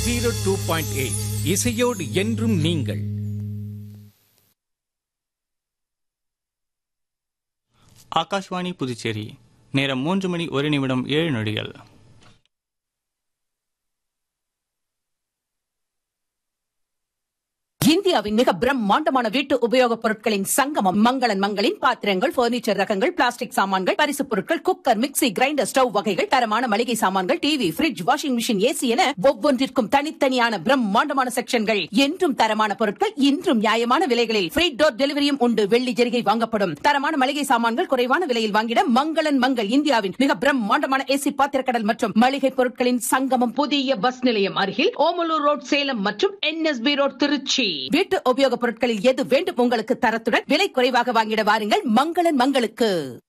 zero two point eight இசையோடு என்றும் நீங்கள் ஆகாஷ்வாணி புதுச்சேரி நேரம் மூன்று மணி ஒரு நிமிடம் ஏழு நொடிகள் இந்தியாவின் மிக பிரம்மாண்டமான வீட்டு உபயோகப் பொருட்களின் சங்கமம் மங்களன் மங்களின் பாத்திரங்கள் பர்னிச்சர் ரகங்கள் பிளாஸ்டிக் சாமான்கள் பரிசுப் பொருட்கள் குக்கர் மிக்ஸி கிரைண்டர் ஸ்டவ் வகைகள் தரமான மளிகை சாமான்கள் TV fridge washing machine AC என ஒவ்வொன்றிற்கும் தனித்தனியான பிரம்மாண்டமான செக்ஷன்கள் என்றும் தரமான பொருட்கள் இன்றும் நியாயமான விலைகளில் ஃப்ரீ டோர் டெலிவரியும் உண்டு வெள்ளி ஜெரிகை வாங்கப்படும் தரமான மளிகை சாமான்கள் குறைவான விலையில் வாங்கிட மங்களன் மங்கள் இந்தியாவின் மிக பிரம்மாண்டமான ஏசி பாத்திரக்கடல் மற்றும் மளிகை பொருட்களின் சங்கமம் புதிய பஸ் நிலையம் அருகில் ஓமலூர் ரோட் சேலம் மற்றும் என்எஸ்பி ரோட் திருச்சி வீட்டு உபயோகப் பொருட்களில் எது வேண்டும் உங்களுக்கு தரத்துடன் விலை குறைவாக வாங்கிட வாருங்கள் மங்களன் மங்களுக்கு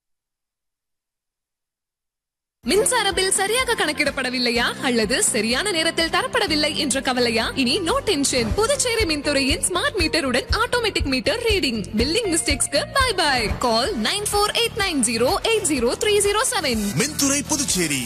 மின்சார பில் சரியாக கணக்கிடப்படவில்லையா அல்லது சரியான நேரத்தில் தரப்படவில்லை என்ற கவலையா இனி நோ டென்ஷன் புதுச்சேரி மின்துறையின் ஸ்மார்ட் மீட்டருடன் ஆட்டோமேட்டிக் மீட்டர் ரீடிங் பில்லிங் மிஸ்டேக்ஸ்க்கு bye bye call nine four eight nine zero eight zero three zero seven மின்துறை புதுச்சேரி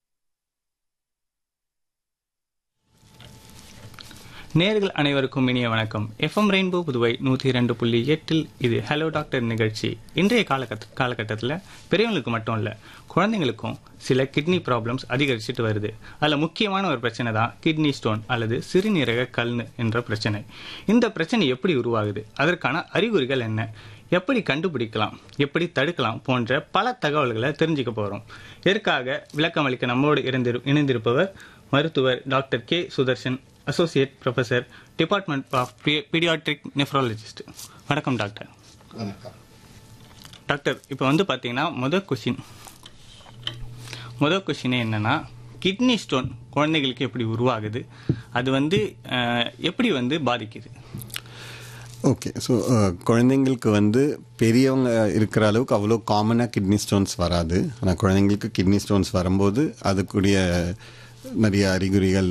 நேர்கள் அனைவருக்கும் இனிய வணக்கம் எஃப்எம் ரெயின்போ புதுவை நூற்றி இரண்டு புள்ளி எட்டில் இது ஹலோ டாக்டர் நிகழ்ச்சி இன்றைய காலகட்ட காலகட்டத்தில் பெரியவங்களுக்கு மட்டும் இல்லை குழந்தைங்களுக்கும் சில கிட்னி ப்ராப்ளம்ஸ் அதிகரிச்சுட்டு வருது அதில் முக்கியமான ஒரு பிரச்சனை தான் கிட்னி ஸ்டோன் அல்லது சிறுநீரக கல்னு என்ற பிரச்சனை இந்த பிரச்சனை எப்படி உருவாகுது அதற்கான அறிகுறிகள் என்ன எப்படி கண்டுபிடிக்கலாம் எப்படி தடுக்கலாம் போன்ற பல தகவல்களை தெரிஞ்சுக்க போகிறோம் இதற்காக விளக்கம் அளிக்க நம்மோடு இணைந்திரு இணைந்திருப்பவர் மருத்துவர் doctor K Sudarshan associate professor department of paediatric nephrologist வணக்கம் டாக்டர் டாக்டர் இப்போ வந்து பார்த்தீங்கன்னா முதல் கொஷின் முதல் கொஷினே என்னன்னா கிட்னி ஸ்டோன் குழந்தைகளுக்கு எப்படி உருவாகுது அது வந்து அஹ், எப்படி வந்து பாதிக்குது ஓகே ஸோ குழந்தைங்களுக்கு வந்து பெரியவங்க இருக்கிற அளவுக்கு அவ்வளோ காமனாக கிட்னி ஸ்டோன்ஸ் வராது ஆனால் குழந்தைங்களுக்கு கிட்னி ஸ்டோன்ஸ் வரும்போது அதுக்குரிய நிறைய அறிகுறிகள்